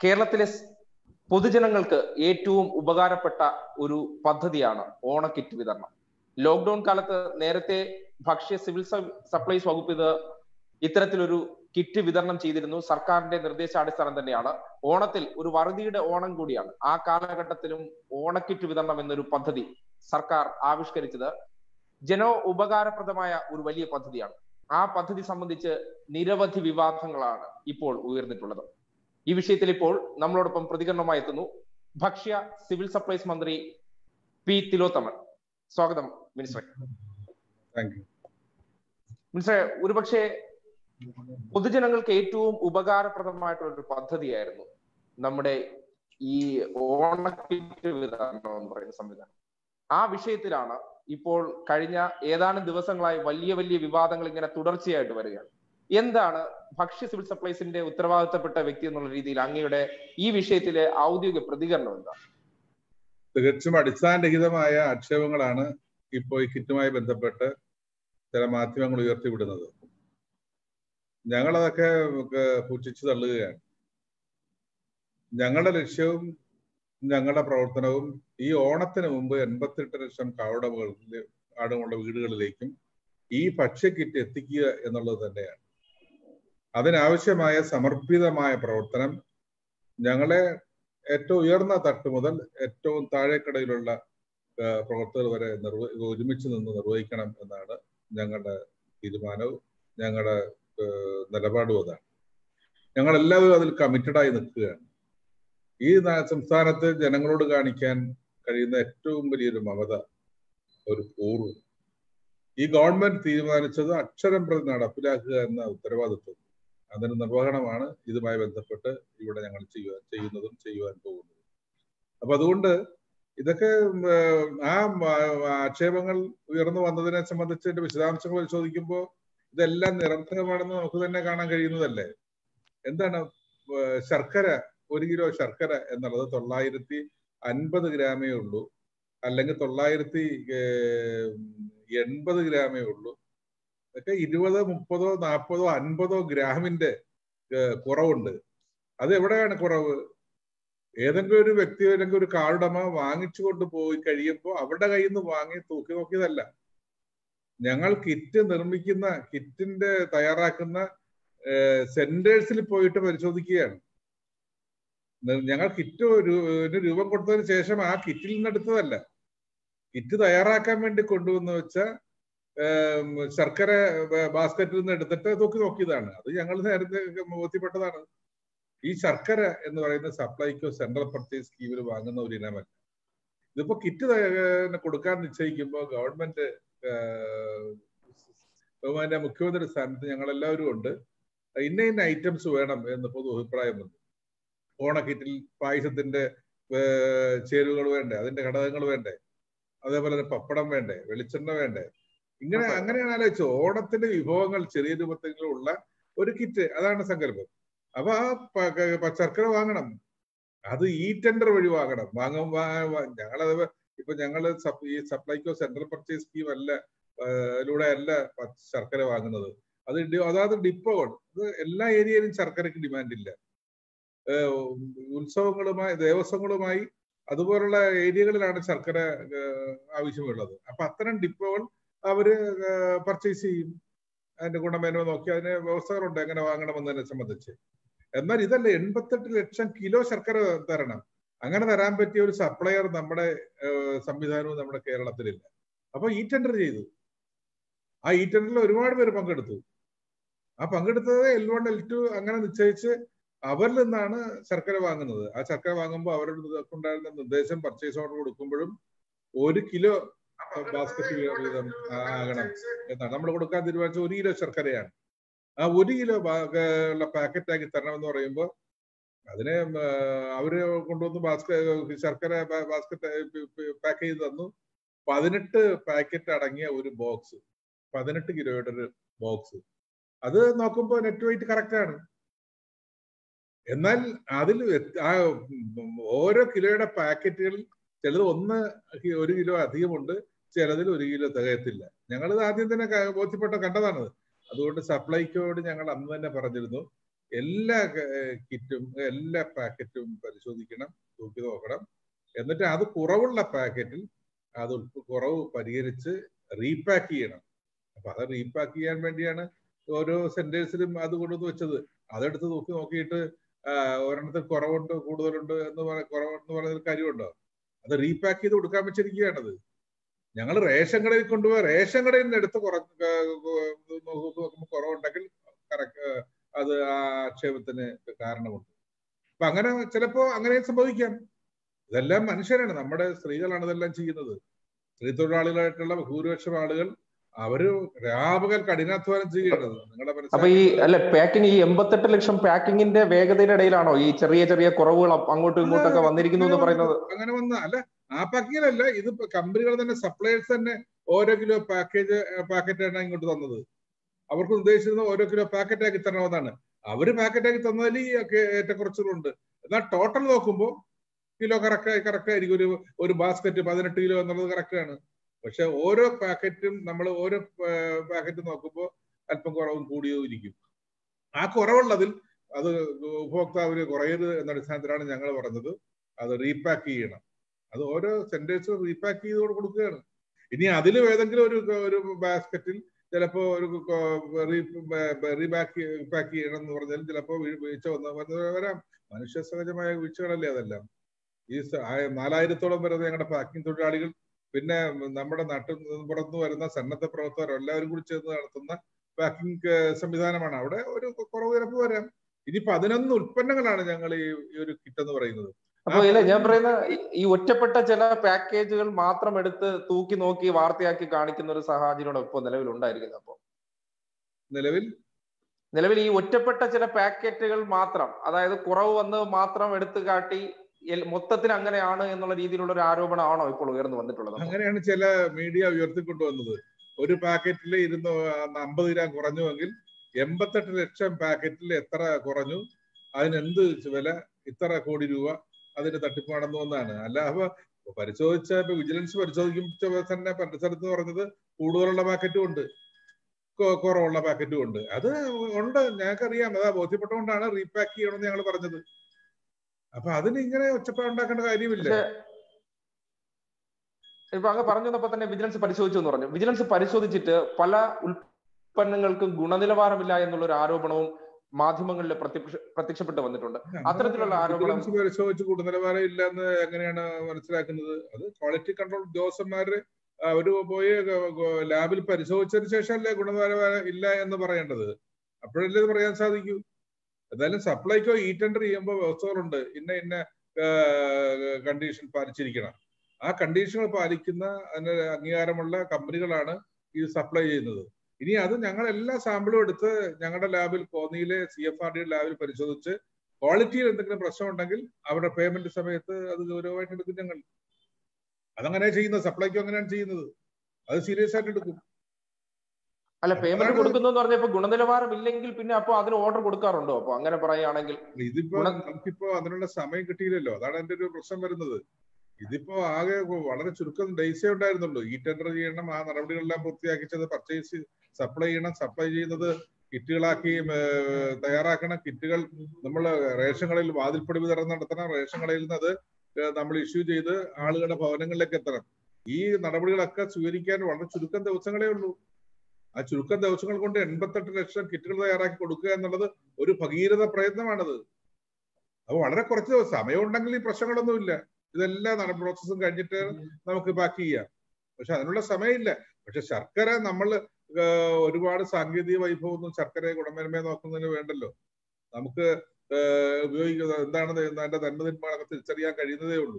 കേരളത്തിലെ പൊതുജനങ്ങൾക്ക് ഏറ്റവും ഉപകാരപ്പെട്ട ഒരു പദ്ധതിയാണ് ഓണക്കിറ്റ് വിതരണം ലോക്ക്ഡൌൺ കാലത്ത് നേരത്തെ ഭക്ഷ്യ സിവിൽ സപ്ലൈസ് വകുപ്പ് ഇത് ഇത്തരത്തിലൊരു കിറ്റ് വിതരണം ചെയ്തിരുന്നു സർക്കാരിന്റെ നിർദ്ദേശാടിസ്ഥാനം തന്നെയാണ് ഓണത്തിൽ ഒരു വറുതിയുടെ ഓണം കൂടിയാണ് ആ കാലഘട്ടത്തിലും ഓണക്കിറ്റ് വിതരണം എന്നൊരു പദ്ധതി സർക്കാർ ആവിഷ്കരിച്ചത് ജനോ ഉപകാരപ്രദമായ ഒരു വലിയ പദ്ധതിയാണ് ആ പദ്ധതി സംബന്ധിച്ച് നിരവധി വിവാദങ്ങളാണ് ഇപ്പോൾ ഉയർന്നിട്ടുള്ളത് ഈ വിഷയത്തിൽ ഇപ്പോൾ നമ്മളോടൊപ്പം പ്രതികരണവുമായി എത്തുന്നു ഭക്ഷ്യ സിവിൽ സപ്ലൈസ് മന്ത്രി പി തിലോത്തമൻ സ്വാഗതം മിനിസ്റ്ററെ മിനിസ്റ്ററെ ഒരുപക്ഷെ പൊതുജനങ്ങൾക്ക് ഏറ്റവും ഉപകാരപ്രദമായിട്ടുള്ള ഒരു പദ്ധതിയായിരുന്നു നമ്മുടെ ഈ ഓണക്കിറ്റ് വിതരണം എന്ന് പറയുന്ന സംവിധാനം ആ വിഷയത്തിലാണ് ഇപ്പോൾ കഴിഞ്ഞ ഏതാനും ദിവസങ്ങളായി വലിയ വലിയ വിവാദങ്ങൾ ഇങ്ങനെ തുടർച്ചയായിട്ട് വരികയാണ് എന്താണ് ഭക്ഷ്യ സിവിൽ സപ്ലൈസിന്റെ ഉത്തരവാദിത്തപ്പെട്ട വ്യക്തി എന്നുള്ള രീതിയിൽ അങ്ങയുടെ ഈ വിഷയത്തിലെ ഔദ്യോഗിക പ്രതികരണം എന്താണ് തികച്ചും അടിസ്ഥാനരഹിതമായ ആക്ഷേപങ്ങളാണ് ഇപ്പോൾ ഈ കിറ്റുമായി ബന്ധപ്പെട്ട് ചില മാധ്യമങ്ങൾ ഉയർത്തിവിടുന്നത് ഞങ്ങളതൊക്കെ പുച്ഛിച്ചു തള്ളുകയാണ് ഞങ്ങളുടെ ലക്ഷ്യവും ഞങ്ങളുടെ പ്രവർത്തനവും ഈ ഓണത്തിന് മുമ്പ് എൺപത്തെട്ട് ലക്ഷം കാവടമുകൾ ആടുമുള്ള വീടുകളിലേക്കും ഈ ഭക്ഷ്യക്കിറ്റ് എത്തിക്കുക എന്നുള്ളത് തന്നെയാണ് അതിനാവശ്യമായ സമർപ്പിതമായ പ്രവർത്തനം ഞങ്ങളെ ഏറ്റവും ഉയർന്ന തട്ട് മുതൽ ഏറ്റവും താഴേക്കടയിലുള്ള പ്രവർത്തകർ വരെ നിർവ ഒരുമിച്ച് നിന്ന് നിർവഹിക്കണം എന്നാണ് ഞങ്ങളുടെ തീരുമാനവും ഞങ്ങളുടെ നിലപാടും അതാണ് ഞങ്ങൾ എല്ലാവരും അതിൽ കമ്മിറ്റഡായി നിൽക്കുകയാണ് ഈ സംസ്ഥാനത്ത് ജനങ്ങളോട് കാണിക്കാൻ കഴിയുന്ന ഏറ്റവും വലിയൊരു മമത ഒരു പൂർവ്വം ഈ ഗവൺമെന്റ് തീരുമാനിച്ചത് അക്ഷരം പ്രതി നടപ്പിലാക്കുക എന്ന ഉത്തരവാദിത്വം അതിന് നിർവഹണമാണ് ഇതുമായി ബന്ധപ്പെട്ട് ഇവിടെ ഞങ്ങൾ ചെയ്യുക ചെയ്യുന്നതും ചെയ്യുവാൻ പോകുന്നതും അപ്പൊ അതുകൊണ്ട് ഇതൊക്കെ ആ ആക്ഷേപങ്ങൾ ഉയർന്നു വന്നതിനെ സംബന്ധിച്ച് എന്റെ വിശദാംശങ്ങൾ പരിശോധിക്കുമ്പോൾ ഇതെല്ലാം നിരന്തരമാണെന്ന് നമുക്ക് തന്നെ കാണാൻ കഴിയുന്നതല്ലേ എന്താണ് ശർക്കര ഒരു കിലോ ശർക്കര എന്നുള്ളത് തൊള്ളായിരത്തി അൻപത് ഗ്രാമേ ഉള്ളൂ അല്ലെങ്കിൽ തൊള്ളായിരത്തി എൺപത് ഗ്രാമേ ഉള്ളൂ ഇതൊക്കെ ഇരുപതോ മുപ്പതോ നാൽപ്പതോ അൻപതോ ഗ്രാമിന്റെ കുറവുണ്ട് അത് എവിടെയാണ് കുറവ് ഏതെങ്കിലും ഒരു വ്യക്തി അല്ലെങ്കിൽ ഒരു കാർഡമ വാങ്ങിച്ചു കൊണ്ട് പോയി കഴിയുമ്പോൾ അവരുടെ കയ്യിൽ നിന്ന് വാങ്ങി തൂക്കി നോക്കിയതല്ല ഞങ്ങൾ കിറ്റ് നിർമ്മിക്കുന്ന കിറ്റിന്റെ തയ്യാറാക്കുന്ന സെന്റേഴ്സിൽ പോയിട്ട് പരിശോധിക്കുകയാണ് ഞങ്ങൾ കിറ്റ് രൂപം കൊടുത്തതിന് ശേഷം ആ കിറ്റിൽ നിന്ന് എടുത്തതല്ല കിറ്റ് തയ്യാറാക്കാൻ വേണ്ടി കൊണ്ടുവന്ന് വെച്ച ശർക്കര ബാസ്ക്കറ്റിൽ നിന്ന് എടുത്തിട്ട് തൂക്കി നോക്കിയതാണ് അത് ഞങ്ങൾ നേരത്തെ ബോധ്യപ്പെട്ടതാണ് ഈ ശർക്കര എന്ന് പറയുന്ന സപ്ലൈക്കോ സെൻട്രൽ പർച്ചേസ് സ്കീമിൽ വാങ്ങുന്ന ഒരു ഇനമല്ല ഇതിപ്പോ കിറ്റ് കൊടുക്കാൻ നിശ്ചയിക്കുമ്പോൾ ഗവൺമെന്റ് ബഹുമാന്റെ മുഖ്യമന്ത്രി സ്ഥാനത്ത് ഞങ്ങൾ എല്ലാവരും ഉണ്ട് ഇന്ന ഇന്ന ഐറ്റംസ് വേണം എന്ന് പൊതു അഭിപ്രായം വന്നു ഓണക്കിറ്റിൽ പായസത്തിന്റെ ചേരുവകൾ വേണ്ടേ അതിന്റെ ഘടകങ്ങൾ വേണ്ടേ അതേപോലെ തന്നെ പപ്പടം വേണ്ടേ വെളിച്ചെണ്ണ വേണ്ടേ ഇങ്ങനെ അങ്ങനെയാണ് ആലോചിച്ചത് ഓണത്തിന്റെ വിഭവങ്ങൾ ചെറിയ രൂപത്തിലുള്ള ഒരു കിറ്റ് അതാണ് സങ്കല്പം അപ്പൊ ആ ശർക്കര വാങ്ങണം അത് ഈ ടെൻഡർ വഴി വാങ്ങണം വാങ്ങും ഞങ്ങളത് ഇപ്പൊ ഞങ്ങൾ ഈ സപ്ലൈക്കോ സെൻട്രൽ പർച്ചേസ് സ്കീം അല്ല ലൂടെ അല്ല ശർക്കര വാങ്ങുന്നത് അത് അതായത് ഡിപ്പോകൾ ഇത് എല്ലാ ഏരിയയിലും ശർക്കരയ്ക്ക് ഡിമാൻഡ് ഇല്ല ഉത്സവങ്ങളുമായി ദേവസ്വങ്ങളുമായി അതുപോലുള്ള ഏരിയകളിലാണ് ശർക്കര ആവശ്യമുള്ളത് അപ്പൊ അത്തരം ഡിപ്പോകൾ അവര് പർച്ചേസ് ചെയ്യും അതിന്റെ ഗുണമേന്മ നോക്കി അതിന് വ്യവസ്ഥകളുണ്ട് എങ്ങനെ വാങ്ങണമെന്നതിനെ സംബന്ധിച്ച് എന്നാൽ ഇതല്ല എൺപത്തെട്ട് ലക്ഷം കിലോ ശർക്കര തരണം അങ്ങനെ തരാൻ പറ്റിയ ഒരു സപ്ലയർ നമ്മുടെ സംവിധാനവും നമ്മുടെ കേരളത്തിലില്ല അപ്പൊ ഈ ടെൻഡർ ചെയ്തു ആ ഈ ടെൻഡറിൽ ഒരുപാട് പേര് പങ്കെടുത്തു ആ പങ്കെടുത്തത് എൽ വൺ എൽ ടു അങ്ങനെ നിശ്ചയിച്ച് അവരിൽ നിന്നാണ് ശർക്കര വാങ്ങുന്നത് ആ ശർക്കര വാങ്ങുമ്പോൾ അവരുടെ ഉണ്ടായിരുന്ന നിർദ്ദേശം പർച്ചേസ് ഓർഡർ കൊടുക്കുമ്പോഴും ഒരു കിലോ ബാസ്ക്കറ്റ് വീതം ആകണം എന്നാണ് നമ്മൾ കൊടുക്കാൻ തീരുമാനിച്ച ഒരു കിലോ ശർക്കരയാണ് ആ ഒരു കിലോ ഉള്ള പാക്കറ്റ് ആക്കി തരണം എന്ന് പറയുമ്പോൾ അതിനെ അവര് കൊണ്ടുവന്ന് ബാസ്കറ്റ് ശർക്കര ബാസ്ക്കറ്റ് പാക്ക് ചെയ്ത് തന്നു പതിനെട്ട് പാക്കറ്റ് അടങ്ങിയ ഒരു ബോക്സ് പതിനെട്ട് കിലോയുടെ ഒരു ബോക്സ് അത് നോക്കുമ്പോൾ നെറ്റ് വെയിറ്റ് കറക്റ്റ് ആണ് എന്നാൽ അതിൽ ആ ഓരോ കിലോയുടെ പാക്കറ്റുകളിൽ ചിലത് ഒന്ന് ഒരു കിലോ അധികമുണ്ട് ചിലതിൽ ഒരു കിലോ തികയത്തില്ല ഞങ്ങളിത് ആദ്യം തന്നെ ബോധ്യപ്പെട്ട കണ്ടതാണത് അതുകൊണ്ട് സപ്ലൈക്കോട് ഞങ്ങൾ അന്ന് തന്നെ പറഞ്ഞിരുന്നു എല്ലാ കിറ്റും എല്ലാ പാക്കറ്റും പരിശോധിക്കണം തൂക്കി നോക്കണം എന്നിട്ട് അത് കുറവുള്ള പാക്കറ്റിൽ അത് കുറവ് പരിഹരിച്ച് റീപാക്ക് ചെയ്യണം അപ്പൊ അത് റീപാക്ക് ചെയ്യാൻ വേണ്ടിയാണ് ഓരോ സെന്റേഴ്സിലും അത് കൊണ്ടുവന്ന് വെച്ചത് അതെടുത്ത് നോക്കി നോക്കിയിട്ട് ഒരെണ്ണത്തിൽ കുറവുണ്ട് കൂടുതലുണ്ട് എന്ന് പറ കുറവെന്ന് പറയുന്ന കാര്യമുണ്ടോ അത് റീപാക്ക് ചെയ്ത് കൊടുക്കാൻ വെച്ചിരിക്കുകയാണത് ഞങ്ങൾ റേഷൻ കടയിൽ കൊണ്ടുപോയി റേഷൻ കടയിൽ നിന്ന് എടുത്ത് കുറ നോക്കുമ്പോൾ കുറവുണ്ടെങ്കിൽ കറക്റ്റ് അത് ആ ആക്ഷേപത്തിന് കാരണമുണ്ട് അപ്പൊ അങ്ങനെ ചിലപ്പോ അങ്ങനെ സംഭവിക്കാം ഇതെല്ലാം മനുഷ്യരാണ് നമ്മുടെ സ്ത്രീകളാണ് ഇതെല്ലാം ചെയ്യുന്നത് സ്ത്രീ തൊഴിലാളികളായിട്ടുള്ള ഭൂരിപക്ഷം ആളുകൾ അവര് രാപകൽ കഠിനാധ്വാനം ചെയ്യുകയാണ് നിങ്ങളുടെ അപ്പൊ ഈ അല്ല പാക്കിംഗ് ഈ എൺപത്തെട്ട് ലക്ഷം പാക്കിങ്ങിന്റെ വേഗതയുടെ ഇടയിലാണോ ഈ ചെറിയ ചെറിയ കുറവുകൾ അങ്ങോട്ടും ഇങ്ങോട്ടൊക്കെ വന്നിരിക്കുന്നു എന്ന് പറയുന്നത് അങ്ങനെ വന്ന അല്ല ആ പാക്കിങ്ങിലല്ല ഇത് കമ്പനികൾ തന്നെ സപ്ലയേഴ്സ് തന്നെ ഓരോ കിലോ പാക്കേജ് പാക്കറ്റാണ് ഇങ്ങോട്ട് തന്നത് അവർക്ക് ഉദ്ദേശിച്ചിരുന്നത് ഓരോ കിലോ പാക്കറ്റ് ആക്കി തരണമെന്നാണ് അവര് പാക്കറ്റ് ആക്കി തന്നതിൽ ഈ ഏറ്റക്കുറച്ചിലുണ്ട് എന്നാൽ ടോട്ടൽ നോക്കുമ്പോൾ കിലോ കറക്റ്റ് കറക്റ്റ് ആയിരിക്കും ഒരു ഒരു ബാസ്ക്കറ്റ് പതിനെട്ട് കിലോ എന്നുള്ളത് കറക്റ്റ് ആണ് പക്ഷെ ഓരോ പാക്കറ്റും നമ്മൾ ഓരോ പാക്കറ്റ് നോക്കുമ്പോൾ അല്പം കുറവും കൂടിയതും ഇരിക്കും ആ കുറവുള്ളതിൽ അത് ഉപഭോക്താവിന് കുറയരുത് എന്ന അടിസ്ഥാനത്തിലാണ് ഞങ്ങൾ പറഞ്ഞത് അത് റീപാക്ക് ചെയ്യണം അത് ഓരോ സെന്റേഴ്സും റീപാക്ക് ചെയ്ത് കൊടുക്കുകയാണ് ഇനി അതിലും ഏതെങ്കിലും ഒരു ഒരു ബാസ്ക്കറ്റിൽ ചിലപ്പോ ഒരു റീപാക്ക് പാക്ക് ചെയ്യണം എന്ന് പറഞ്ഞാൽ ചിലപ്പോ വീഴ്ച വന്ന വരാം മനുഷ്യ സഹജമായ വീഴ്ചകളല്ലേ അതെല്ലാം ഈ നാലായിരത്തോളം വരുന്ന ഞങ്ങളുടെ പാക്കിംഗ് തൊഴിലാളികൾ പിന്നെ നമ്മുടെ നാട്ടിൽ പുറത്തു വരുന്ന സന്നദ്ധ പ്രവർത്തകർ എല്ലാവരും കൂടി ചേർന്ന് നടത്തുന്ന പാക്കിംഗ് സംവിധാനമാണ് അവിടെ ഒരു കുറവ് ചിലപ്പോൾ വരാം ഇനി പതിനൊന്ന് ഉൽപ്പന്നങ്ങളാണ് ഞങ്ങൾ ഈ ഒരു കിറ്റ് എന്ന് പറയുന്നത് അപ്പൊ ഇല്ല ഞാൻ പറയുന്ന ഈ ഒറ്റപ്പെട്ട ചില പാക്കേജുകൾ മാത്രം എടുത്ത് തൂക്കി നോക്കി വാർത്തയാക്കി കാണിക്കുന്ന ഒരു സാഹചര്യമാണ് ഇപ്പോൾ നിലവിൽ ഉണ്ടായിരിക്കുന്നത് അപ്പോ നിലവിൽ നിലവിൽ ഈ ഒറ്റപ്പെട്ട ചില പാക്കറ്റുകൾ മാത്രം അതായത് കുറവ് വന്ന് മാത്രം എടുത്തു കാട്ടി മൊത്തത്തിൽ അങ്ങനെയാണ് എന്നുള്ള രീതിയിലുള്ള ഒരു ആരോപണമാണോ ഇപ്പോൾ ഉയർന്നു വന്നിട്ടുള്ളത് അങ്ങനെയാണ് ചില മീഡിയ ഉയർത്തിക്കൊണ്ടുവന്നത് ഒരു പാക്കറ്റിൽ ഇരുന്ന് അമ്പത് ഗ്രാം കുറഞ്ഞുവെങ്കിൽ എൺപത്തെട്ട് ലക്ഷം പാക്കറ്റിൽ എത്ര കുറഞ്ഞു അതിനെന്ത് വില ഇത്ര കോടി രൂപ അതിന് തട്ടിപ്പാണെന്ന് ഒന്നാണ് അല്ല അപ്പൊ പരിശോധിച്ച ഇപ്പൊ വിജിലൻസ് പരിശോധിക്കുമ്പോൾ തന്നെ പരിസരത്ത് പറഞ്ഞത് കൂടുതലുള്ള പാക്കറ്റും ഉണ്ട് കുറവുള്ള പാക്കറ്റും ഉണ്ട് അത് ഉണ്ട് ഞങ്ങൾക്കറിയാം അതാ ബോധ്യപ്പെട്ടുകൊണ്ടാണ് റീപാക്ക് ചെയ്യണമെന്ന് ഞങ്ങൾ പറഞ്ഞത് അപ്പൊ അതിന് ഇങ്ങനെ ഒച്ചപ്പാടുണ്ടാക്കേണ്ട കാര്യമില്ല ഇപ്പൊ അങ്ങ് പറഞ്ഞു വന്നപ്പോ തന്നെ വിജിലൻസ് പരിശോധിച്ചു എന്ന് പറഞ്ഞു വിജിലൻസ് പരിശോധിച്ചിട്ട് പല ഉൽപ്പന്നങ്ങൾക്കും ഗുണനിലവാരമില്ല എന്നുള്ള ഒരു ആരോപണവും മാധ്യമങ്ങളിൽ പ്രത്യക്ഷ പ്രത്യക്ഷപ്പെട്ട് വന്നിട്ടുണ്ട് അത്തരത്തിലുള്ള ആരോപണം പരിശോധിച്ച് ഗുണനിലവാരം ഇല്ല എന്ന് എങ്ങനെയാണ് മനസ്സിലാക്കുന്നത് അത് ക്വാളിറ്റി കൺട്രോൾ ഉദ്യോഗസ്ഥന്മാര് അവര് പോയി ലാബിൽ പരിശോധിച്ചതിന് ശേഷമല്ലേ ഗുണനിലവാരം ഇല്ല എന്ന് പറയേണ്ടത് അപ്പോഴല്ലേ ഇത് പറയാൻ സാധിക്കൂ എന്തായാലും സപ്ലൈക്കോ ഈ ടെൻഡർ ചെയ്യുമ്പോൾ വ്യവസ്ഥകളുണ്ട് ഇന്ന ഇന്ന കണ്ടീഷൻ പാലിച്ചിരിക്കണം ആ കണ്ടീഷനുകൾ പാലിക്കുന്ന അതിന് അംഗീകാരമുള്ള കമ്പനികളാണ് ഇത് സപ്ലൈ ചെയ്യുന്നത് ഇനി അത് ഞങ്ങൾ എല്ലാ സാമ്പിളും എടുത്ത് ഞങ്ങളുടെ ലാബിൽ കോന്നിയിലെ സി എഫ് ആർ ഡി ലാബിൽ പരിശോധിച്ച് ക്വാളിറ്റിയിൽ എന്തെങ്കിലും പ്രശ്നം ഉണ്ടെങ്കിൽ അവരുടെ പേയ്മെന്റ് സമയത്ത് അത് ഗൗരവമായിട്ട് എടുക്കും ഞങ്ങൾ അതങ്ങനെ ചെയ്യുന്നത് സപ്ലൈക്കോ അങ്ങനെയാണ് ചെയ്യുന്നത് അത് സീരിയസ് ആയിട്ട് എടുക്കും അല്ല പേയ്മെന്റ് കൊടുക്കുന്നു എന്ന് പറഞ്ഞപ്പോ ഗുണനിലവാരം ഇല്ലെങ്കിൽ പിന്നെ അപ്പൊ അതിന് ഓർഡർ കൊടുക്കാറുണ്ടോ അപ്പൊ അങ്ങനെ പറയുകയാണെങ്കിൽ ഇതിപ്പോ നമുക്കിപ്പോ അതിനുള്ള സമയം കിട്ടിയില്ലല്ലോ അതാണ് എന്റെ ഒരു പ്രശ്നം വരുന്നത് ഇതിപ്പോ ആകെ വളരെ ചുരുക്കം ഡേയ്സേ ഉണ്ടായിരുന്നുള്ളൂ ഈ ടെൻഡർ ചെയ്യണം ആ നടപടികളെല്ലാം പൂർത്തിയാക്കിച്ചത് പർച്ചേസ് സപ്ലൈ ചെയ്യണം സപ്ലൈ ചെയ്യുന്നത് കിറ്റുകളാക്കി തയ്യാറാക്കണം കിറ്റുകൾ നമ്മൾ റേഷൻ കടയിൽ വാതിൽപ്പടി വിതരണം നടത്തണം റേഷൻ കടയിൽ നിന്ന് അത് നമ്മൾ ഇഷ്യൂ ചെയ്ത് ആളുകളുടെ ഭവനങ്ങളിലേക്ക് എത്തണം ഈ നടപടികളൊക്കെ സ്വീകരിക്കാൻ വളരെ ചുരുക്കം ദിവസങ്ങളേ ഉള്ളൂ ആ ചുരുക്കം ദിവസങ്ങൾ കൊണ്ട് എൺപത്തെട്ട് ലക്ഷം കിറ്റുകൾ തയ്യാറാക്കി കൊടുക്കുക എന്നുള്ളത് ഒരു ഭഗീരഥ പ്രയത്നമാണത് അപ്പൊ വളരെ കുറച്ച് ദിവസം സമയമുണ്ടെങ്കിൽ ഈ പ്രശ്നങ്ങളൊന്നുമില്ല ഇതെല്ലാം നട പ്രോസസ്സും കഴിഞ്ഞിട്ട് നമുക്ക് ബാക്കി ചെയ്യാം പക്ഷെ അതിനുള്ള സമയമില്ല പക്ഷെ ശർക്കര നമ്മൾ ഒരുപാട് സാങ്കേതിക വൈഭവമൊന്നും ശർക്കരയെ ഗുണമേന്മയെ നോക്കുന്നതിന് വേണ്ടല്ലോ നമുക്ക് ഉപയോഗിക്കുന്നത് എന്താണ് അതിന്റെ നന്മതിന്മകളൊക്കെ തിരിച്ചറിയാൻ കഴിയുന്നതേ ഉള്ളൂ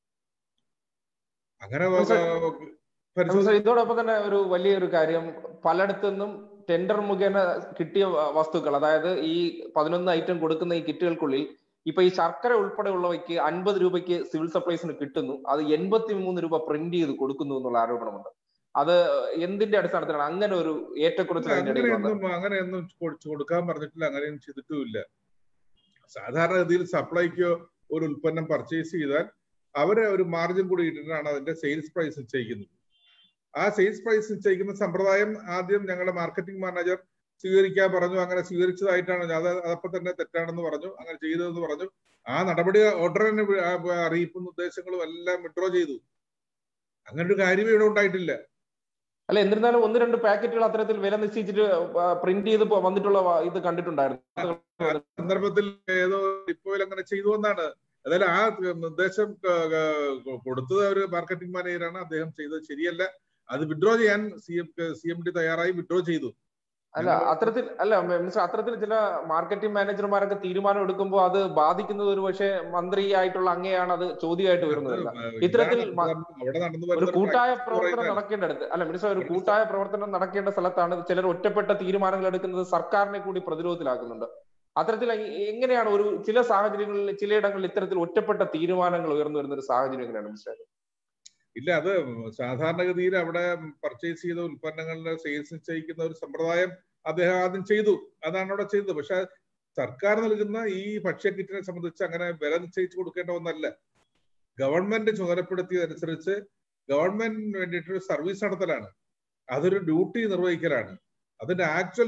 അങ്ങനെ ഇതോടൊപ്പം തന്നെ ഒരു വലിയൊരു കാര്യം പലയിടത്തു നിന്നും ടെൻഡർ മുഖേന കിട്ടിയ വസ്തുക്കൾ അതായത് ഈ പതിനൊന്ന് ഐറ്റം കൊടുക്കുന്ന ഈ കിറ്റുകൾക്കുള്ളിൽ ഇപ്പൊ ഈ ശർക്കര ഉൾപ്പെടെയുള്ളവയ്ക്ക് അൻപത് രൂപയ്ക്ക് സിവിൽ സപ്ലൈസിന് കിട്ടുന്നു അത് എൺപത്തി മൂന്ന് രൂപ പ്രിന്റ് ചെയ്ത് കൊടുക്കുന്നു എന്നുള്ള ആരോപണമുണ്ട് അത് എന്തിന്റെ അടിസ്ഥാനത്തിലാണ് അങ്ങനെ ഒരു ഏറ്റക്കുറച്ചിൽ അങ്ങനെയൊന്നും അങ്ങനെയൊന്നും കൊടുക്കാൻ പറഞ്ഞിട്ടില്ല അങ്ങനെയൊന്നും ചെയ്തിട്ടുമില്ല സാധാരണഗതിയിൽ സപ്ലൈക്കോ ഒരു ഉൽപ്പന്നം പർച്ചേസ് ചെയ്താൽ അവര് ഒരു മാർജിൻ കൂടി ഇട്ടിട്ടാണ് അതിന്റെ സെയിൽസ് പ്രൈസ് നിശ്ചയിക്കുന്നത് ആ സെയിൽസ് പ്രൈസ് നിശ്ചയിക്കുന്ന സമ്പ്രദായം ആദ്യം ഞങ്ങളുടെ മാർക്കറ്റിംഗ് മാനേജർ സ്വീകരിക്കാൻ പറഞ്ഞു അങ്ങനെ സ്വീകരിച്ചതായിട്ടാണ് ഞാൻ അത് അതപ്പം തന്നെ തെറ്റാണെന്ന് പറഞ്ഞു അങ്ങനെ ചെയ്തതെന്ന് പറഞ്ഞു ആ നടപടി ഓർഡർ തന്നെ വി- ആ, ആ, അറിയിപ്പും നിർദ്ദേശങ്ങളും എല്ലാം വിഡ്രോ ചെയ്തു അങ്ങനെ ഒരു കാര്യം ഇവിടെ ഉണ്ടായിട്ടില്ല അല്ല എന്നിരുന്നാലും ഒന്ന് രണ്ട് പാക്കറ്റുകൾ അത്തരത്തിൽ വില നിശ്ചയിച്ചിട്ട് പ്രിന്റ് ചെയ്ത് പോ- വന്നിട്ടുള്ള വ- ഇത് കണ്ടിട്ടുണ്ടായിരുന്നു സന്ദർഭത്തിൽ ഏതോ ഡിപ്പോയിൽ അങ്ങനെ ചെയ്തു എന്നാണ് അതായത് ആ നിർദ്ദേശം ക- ക- കൊടുത്തത് ഒരു മാർക്കറ്റിംഗ് മാനേജറാണ് അദ്ദേഹം ചെയ്തത് ശരിയല്ല അത് വിഡ്രോ ചെയ്യാൻ C M C M D തയ്യാറായി വിഡ്രോ ചെയ്തു അല്ല അത്തരത്തിൽ അല്ല മിസ്റ്റർ അത്തരത്തിൽ ചില മാർക്കറ്റിംഗ് മാനേജർമാരൊക്കെ തീരുമാനം എടുക്കുമ്പോൾ അത് ബാധിക്കുന്നത് ഒരു പക്ഷേ മന്ത്രി ആയിട്ടുള്ള അങ്ങനെയാണ് അത് ചോദ്യമായിട്ട് വരുന്നതല്ല ഇത്തരത്തിൽ ഇതാണ് മ- അവിടെ നടന്നു ഒരു വരുന്ന ഒരു കൂട്ടായ practice പ്രവർത്തനം പറയുന്നത്. നടക്കേണ്ടടുത്ത് അല്ല മിനിസ്റ്റർ ഒരു കൂട്ടായ പ്രവർത്തനം നടക്കേണ്ട സ്ഥലത്താണ് ചിലർ ഒറ്റപ്പെട്ട തീരുമാനങ്ങൾ എടുക്കുന്നത് സർക്കാരിനെ കൂടി പ്രതിരോധത്തിലാക്കുന്നുണ്ട് അത്തരത്തിൽ എ- എങ്ങനെയാണ് ഒരു ചില സാഹചര്യങ്ങളിൽ ചിലയിടങ്ങളിൽ ഇത്തരത്തിൽ ഒറ്റപ്പെട്ട തീരുമാനങ്ങൾ ഉയർന്നു വരുന്ന ഒരു സാഹചര്യം എങ്ങനെയാണ് മിസ്റ്റർ ഇല്ല അത് സാധാരണഗതിയിൽ അവിടെ പർച്ചേസ് ചെയ്ത ഉൽപ്പന്നങ്ങളുടെ സെയിൽസ് നിശ്ചയിക്കുന്ന ഒരു സമ്പ്രദായം അദ്ദേഹം ആദ്യം ചെയ്തു അതാണ് അവിടെ ചെയ്തത് പക്ഷെ സർക്കാർ നൽകുന്ന ഈ ഭക്ഷ്യ കിറ്റിനെ സംബന്ധിച്ച് അങ്ങനെ വില നിശ്ചയിച്ചു കൊടുക്കേണ്ട ഒന്നല്ല ഗവൺമെന്റ് ചുമതലപ്പെടുത്തിയതനുസരിച്ച് ഗവൺമെന്റിന് വേണ്ടിയിട്ട് ഒരു സർവീസ് നടത്തലാണ് അതൊരു ഡ്യൂട്ടി നിർവഹിക്കലാണ് അതിന്റെ actual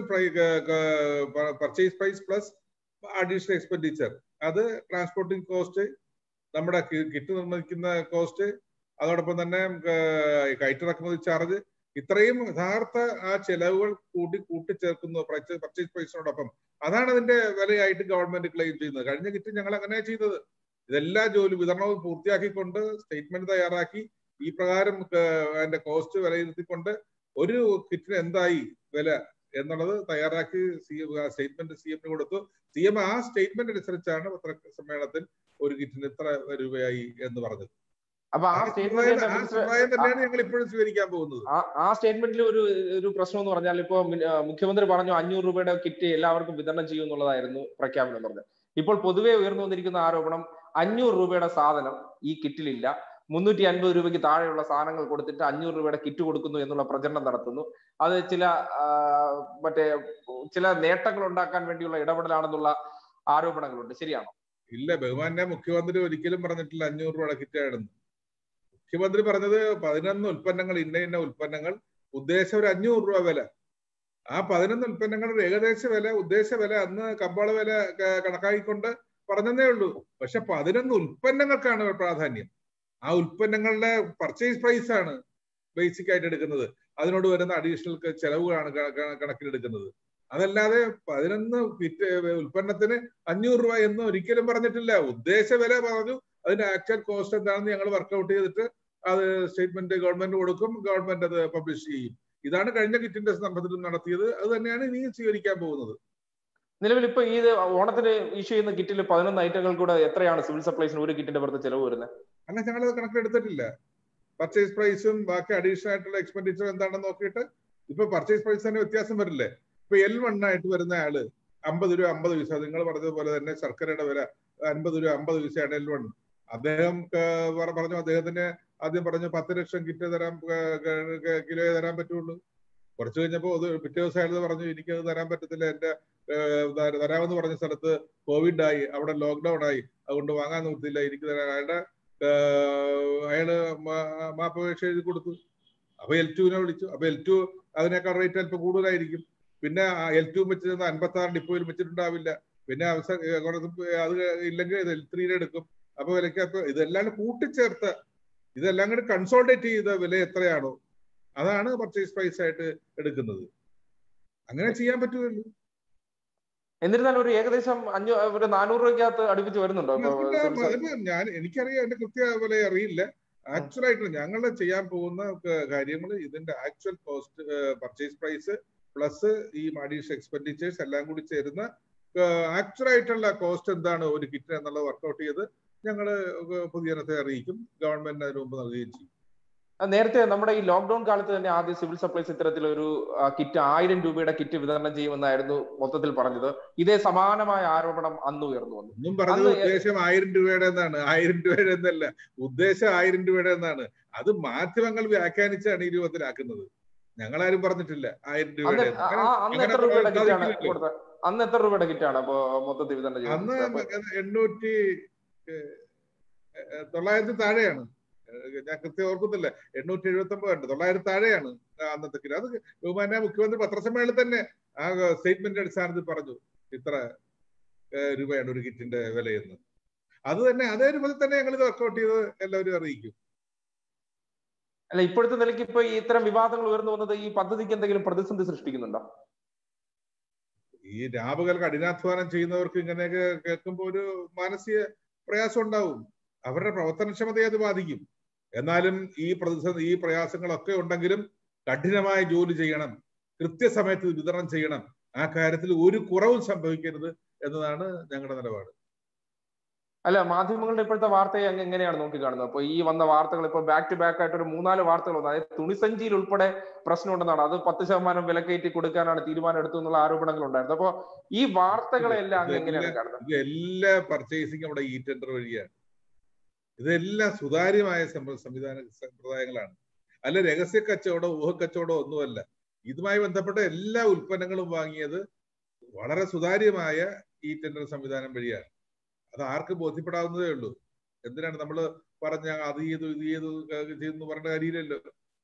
purchase price plus additional expenditure അത് ട്രാൻസ്പോർട്ടിംഗ് കോസ്റ്റ് നമ്മുടെ കിറ്റ് നിർമ്മിക്കുന്ന കോസ്റ്റ് അതോടൊപ്പം തന്നെ ഏഹ്, കയറ്റിറക്കുമതി ചാർജ് ഇത്രയും യഥാർത്ഥ ആ ചെലവുകൾ കൂട്ടി കൂട്ടിച്ചേർക്കുന്നു പർച്ചേസ് പ്രൈസിനോടൊപ്പം അതാണ് അതിന്റെ വിലയായിട്ട് ഗവൺമെന്റ് ക്ലെയിം ചെയ്യുന്നത് കഴിഞ്ഞ കിറ്റ് ഞങ്ങൾ അങ്ങനെ ചെയ്തത് ഇതെല്ലാ ജോലി വിതരണവും പൂർത്തിയാക്കിക്കൊണ്ട് സ്റ്റേറ്റ്മെന്റ് തയ്യാറാക്കി ഈ പ്രകാരം ഏഹ്, അതിന്റെ കോസ്റ്റ് വിലയിരുത്തിക്കൊണ്ട് ഒരു കിറ്റിന് എന്തായി വില എന്നുള്ളത് തയ്യാറാക്കി സി സ്റ്റേറ്റ്മെന്റ് സി എമ്മിന് കൊടുത്തു സി എം ആ സ്റ്റേറ്റ്മെന്റ് അനുസരിച്ചാണ് പത്ര സമ്മേളനത്തിൽ ഒരു കിറ്റിന് ഇത്ര രൂപയായി എന്ന് പറഞ്ഞത് അപ്പൊ ആ ആ സ്റ്റേറ്റ്മെന്റ് സമ്പ്രദായം- ആ സമ്പ്രദായം തന്നെയാണ് ഞങ്ങൾ ഇപ്പോഴും സ്വീകരിക്കാൻ പോകുന്നത് ആ ആ സ്റ്റേറ്റ്മെന്റിൽ ഒരു ഒരു പ്രശ്നം എന്ന് പറഞ്ഞാൽ ഇപ്പോ മി- ആ, മുഖ്യമന്ത്രി പറഞ്ഞു അഞ്ഞൂറ് രൂപയുടെ കിറ്റ് എല്ലാവർക്കും വിതരണം ചെയ്യും എന്നുള്ളതായിരുന്നു പ്രഖ്യാപനം പറഞ്ഞത് ഇപ്പോൾ പൊതുവെ ഉയർന്നു വന്നിരിക്കുന്ന ആരോപണം അഞ്ഞൂറ് രൂപയുടെ സാധനം ഈ കിറ്റിലില്ല മുന്നൂറ്റി അൻപത് രൂപയ്ക്ക് താഴെയുള്ള സാധനങ്ങൾ കൊടുത്തിട്ട് അഞ്ഞൂറ് രൂപയുടെ കിറ്റ് കൊടുക്കുന്നു എന്നുള്ള പ്രചരണം നടത്തുന്നു അത് ചില ആ, മറ്റേ ചില നേട്ടങ്ങൾ ഉണ്ടാക്കാൻ വേണ്ടിയുള്ള ഇടപെടലാണെന്നുള്ള ആരോപണങ്ങളുണ്ട് ശരിയാണോ ഇല്ല ബഹുമാന്റെ മുഖ്യമന്ത്രി ഒരിക്കലും പറഞ്ഞിട്ടില്ല അഞ്ഞൂറ് രൂപയുടെ കിറ്റാണെന്ന് മുഖ്യമന്ത്രി പറഞ്ഞത് പതിനൊന്ന് ഉൽപ്പന്നങ്ങൾ ഇന്ന ഇന്ന ഉൽപ്പന്നങ്ങൾ ഉദ്ദേശം ഒരു അഞ്ഞൂറ് രൂപ വില ആ പതിനൊന്ന് ഉൽപ്പന്നങ്ങളുടെ ഏകദേശ വില ഉദ്ദേശ വില അന്ന് കമ്പോള വില ക- കണക്കാക്കിക്കൊണ്ട് പറഞ്ഞതേ ഉള്ളൂ പക്ഷെ പതിനൊന്ന് ഉൽപ്പന്നങ്ങൾക്കാണ് പ്രാധാന്യം ആ ഉൽപ്പന്നങ്ങളുടെ പർച്ചേസ് പ്രൈസ് ആണ് ബേസിക് ആയിട്ട് എടുക്കുന്നത് അതിനോട് വരുന്ന അഡീഷണൽ ചെലവുകളാണ് ക- ക- കണക്കിലെടുക്കുന്നത് അതല്ലാതെ പതിനൊന്ന് കിറ്റ് ഉൽപ്പന്നത്തിന് അഞ്ഞൂറ് രൂപ എന്ന് ഒരിക്കലും പറഞ്ഞിട്ടില്ല ഉദ്ദേശ വില പറഞ്ഞു അതിന്റെ ആക്ച്വൽ കോസ്റ്റ് എന്താണെന്ന് ഞങ്ങൾ വർക്ക്ഔട്ട് ചെയ്തിട്ട് അത് സ്റ്റേറ്റ്മെന്റ് ഗവൺമെന്റ് കൊടുക്കും ഗവൺമെന്റ് അത് പബ്ലിഷ് ചെയ്യും ഇതാണ് കഴിഞ്ഞ കിറ്റിന്റെ സന്ദർഭത്തിൽ നടത്തിയത് അത് തന്നെയാണ് ഇനിയും സ്വീകരിക്കാൻ പോകുന്നത് നിലവിൽ ഇപ്പൊ ഈ ഇത് ഓണത്തിന് ഇഷ്യൂ ചെയ്യുന്ന കിറ്റിൽ പതിനൊന്ന് ഐറ്റങ്ങൾ കൂടെ എത്രയാണ് സിവിൽ സപ്ലൈസിന് ഒരു കിറ്റിന്റെ പുറത്ത് ചെലവ് വരുന്നത് അല്ല ഞങ്ങൾ അത് കണക്കിലെടുത്തിട്ടില്ല പർച്ചേസ് പ്രൈസും ബാക്കി അഡീഷണൽ ആയിട്ടുള്ള എക്സ്പെൻഡിച്ചർ എന്താണെന്ന് നോക്കിയിട്ട് ഇപ്പൊ പർച്ചേസ് പ്രൈസ് തന്നെ വ്യത്യാസം വരില്ലേ ഇപ്പൊ എൽ വൺ ആയിട്ട് വരുന്ന ആള് അമ്പത് രൂപ അമ്പത് പൈസ നിങ്ങൾ പറഞ്ഞതുപോലെ തന്നെ ശർക്കരയുടെ വില അൻപത് രൂപ അമ്പത് പൈസയാണ് എൽ വൺ അദ്ദേഹം ഏർ, പറ- പറഞ്ഞു അദ്ദേഹത്തിന് ആദ്യം പറഞ്ഞു പത്ത് ലക്ഷം കിറ്റ് തരാൻ കിലോ തരാൻ പറ്റുള്ളൂ കുറച്ച് കഴിഞ്ഞപ്പോ അത് പിറ്റേ ദിവസം അയാൾ പറഞ്ഞു എനിക്കത് തരാൻ പറ്റത്തില്ല എന്റെ ഏർ, ത- തരാമെന്ന് പറഞ്ഞ സ്ഥലത്ത് കോവിഡ് ആയി അവിടെ ലോക്ക്ഡൌൺ ആയി അതുകൊണ്ട് വാങ്ങാൻ നിർത്തില്ല എനിക്ക് തരാൻ അയാളുടെ ഏർ, അയാള് മാ- മാപ്പപേക്ഷ എഴുതി കൊടുത്തു അപ്പൊ എൽ ടുവിനെ വിളിച്ചു അപ്പൊ എൽ ടു അതിനേക്കാൾ റേറ്റ് അല്പം കൂടുതലായിരിക്കും പിന്നെ എൽ ടു വെച്ചിരുന്ന അൻപത്തി ആറ് ഡിപ്പോയിൽ വെച്ചിട്ടുണ്ടാവില്ല പിന്നെ അവസാനം ഏർ, കുറച്ച് അത് ഇല്ലെങ്കിൽ എൽ ത്രീനെ എടുക്കും അപ്പൊ വിലക്ക് അപ്പൊ ഇതെല്ലാം കൂട്ടിച്ചേർത്ത് ഇതെല്ലാം കൂടി കൺസോൾട്ടേറ്റ് ചെയ്ത വില എത്രയാണോ അതാണ് പർച്ചേസ് പ്രൈസ് ആയിട്ട് എടുക്കുന്നത് അങ്ങനെ ചെയ്യാൻ പറ്റുമല്ലോ എന്നിരുന്നാലും ഒരു ഏകദേശം അഞ്ഞൂ ഒരു നാനൂറ് രൂപയ്ക്കകത്ത് അടുപ്പിച്ച് വരുന്നുണ്ടോ ഇപ്പൊ അതിന്റെ സിവിൽ സ- അതിന് ഞാൻ എനിക്കറിയാം അതിന്റെ കൃത്യ വില അറിയില്ല ആക്ച്വൽ ആയിട്ട് ഞങ്ങൾ ചെയ്യാൻ പോകുന്ന കാര്യങ്ങൾ ഇതിന്റെ actual cost purchase price plus ഈ അഡീഷണൽ എക്സ്പെൻഡിച്ചേഴ്സ് എല്ലാം കൂടി ചേരുന്ന ആക്ച്വൽ ആയിട്ടുള്ള കോസ്റ്റ് എന്താണ് ഒരു കിറ്റ് എന്നുള്ളത് വർക്ക്ഔട്ട് ചെയ്ത് ഞങ്ങൾ പൊതുജനത്തെ അറിയിക്കും ഗവൺമെന്റ് അതിന് മുമ്പ് നൽകുകയും ചെയ്യും നേരത്തെ നമ്മുടെ ഈ ലോക്ക്ഡൌൺ കാലത്ത് തന്നെ ആദ്യം സിവിൽ സപ്ലൈസ് ഇത്തരത്തിലൊരു ആ, കിറ്റ് ആയിരം രൂപയുടെ കിറ്റ് വിതരണം ചെയ്യുമെന്നായിരുന്നു മൊത്തത്തിൽ പറഞ്ഞത് ഇതേ സമാനമായ ആരോപണം അന്ന് ഉയർന്നു വന്നു ഒന്നും പറഞ്ഞത് അന്ന് ഉദ്ദേശം ആയിരം രൂപയുടെ എന്നാണ് ആയിരം രൂപയുടെ എന്നല്ല ഉദ്ദേശം ആയിരം രൂപയുടെ എന്നാണ് അത് മാധ്യമങ്ങൾ വ്യാഖ്യാനിച്ചാണ് ഈ രൂപത്തിലാക്കുന്നത് ഞങ്ങളാരും പറഞ്ഞിട്ടില്ല ആയിരം അന്ന് രൂപയുടെ ആ- അങ്ങനെ ആ- അന്ന് അങ്ങനെ എത്ര രൂപയുടെ കിറ്റാണ് സാധിക്കില്ലല്ലോ. കൊടുത്തത് അന്ന് എത്ര രൂപയുടെ കിറ്റാണ് അപ്പൊ മൊത്തത്തിൽ വിതരണം അന്ന് ചെയ്തത് അപ്പൊ എണ്ണൂറ്റി ഏഹ്, ഏഹ്, തൊള്ളായിരത്തി താഴെയാണ് ഏഹ്, ഞാൻ കൃത്യം ഓർക്കുന്നില്ല എണ്ണൂറ്റി എഴുപത്തി ഒമ്പത് ഉണ്ട് തൊള്ളായിരത്തി താഴെയാണ് ആ അന്നത്തെ കിലോ അത് ബഹുമാന്യ മുഖ്യമന്ത്രി പത്രസമ്മേളനത്തിൽ തന്നെ ആ സ്റ്റേറ്റ്മെന്റിന്റെ അടിസ്ഥാനത്തിൽ പറഞ്ഞു ഇത്ര ഏഹ്, രൂപയാണ് ഒരു കിറ്റിന്റെ വിലയെന്ന് അത് തന്നെ അതേ രൂപത്തിൽ തന്നെ ഞങ്ങൾ ഇത് വർക്കൗട്ട് ചെയ്ത് എല്ലാവരും അറിയിക്കും അല്ല ഇപ്പോഴത്തെ നിലയ്ക്ക് ഇപ്പൊ ഈ ഇത്തരം വിവാദങ്ങൾ ഉയർന്നു വന്നത് ഈ പദ്ധതിക്ക് എന്തെങ്കിലും പ്രതിസന്ധി സൃഷ്ടിക്കുന്നുണ്ടോ ഈ രാപകൽ കഠിനാധ്വാനം ചെയ്യുന്നവർക്ക് ഇങ്ങനെയൊക്കെ കേൾക്കുമ്പോൾ ഒരു മാനസിക പ്രയാസം ഉണ്ടാവും അവരുടെ പ്രവർത്തനക്ഷമതയെ അത് ബാധിക്കും എന്നാലും ഈ പ്രതിസന്ധി ഈ പ്രയാസങ്ങളൊക്കെ ഉണ്ടെങ്കിലും കഠിനമായ ജോലി ചെയ്യണം കൃത്യസമയത്ത് ഇത് വിതരണം ചെയ്യണം ആ കാര്യത്തിൽ ഒരു കുറവും സംഭവിക്കരുത് എന്നതാണ് ഞങ്ങളുടെ നിലപാട് അല്ല മാധ്യമങ്ങളുടെ ഇപ്പോഴത്തെ വാർത്തയെ അങ്ങ് എങ്ങനെയാണ് നോക്കി കാണുന്നത് അപ്പൊ ഈ വന്ന വാർത്തകൾ ഇപ്പൊ ബാക്ക് ടു ബാക്ക് ആയിട്ട് ഒരു മൂന്നാല് വാർത്തകൾ വന്നു അതായത് തുണിസഞ്ചിയിൽ ഉൾപ്പെടെ പ്രശ്നമുണ്ടെന്നാണ് അത് പത്ത് ശതമാനം വിലക്കയറ്റി കൊടുക്കാനാണ് തീരുമാനം എടുത്തു എന്നുള്ള ആരോപണങ്ങൾ ഉണ്ടായിരുന്നു അപ്പൊ ഈ വാർത്തകളെല്ലാം അങ്ങ് എങ്ങനെയാണ് കാണുന്നത് ഇത് എല്ലാ പർച്ചേസിങ് നമ്മുടെ ഇ ടെൻഡർ വഴിയാണ് ഇതെല്ലാം സുതാര്യമായ സംവ- സംവിധാന സമ്പ്രദായങ്ങളാണ് അല്ല രഹസ്യ കച്ചവടം ഊഹക്കച്ചവടം ഒന്നുമല്ല ഇതുമായി ബന്ധപ്പെട്ട എല്ലാ ഉൽപ്പന്നങ്ങളും വാങ്ങിയത് വളരെ സുതാര്യമായ ഈ ടെൻഡർ സംവിധാനം വഴിയാണ് അത് ആർക്കും ബോധ്യപ്പെടാവുന്നതേ ഉള്ളൂ എന്തിനാണ് നമ്മൾ പറഞ്ഞ അത് ചെയ്തു ഇത് ചെയ്തു ഇത് ചെയ്തു പറഞ്ഞ കാര്യമില്ലല്ലോ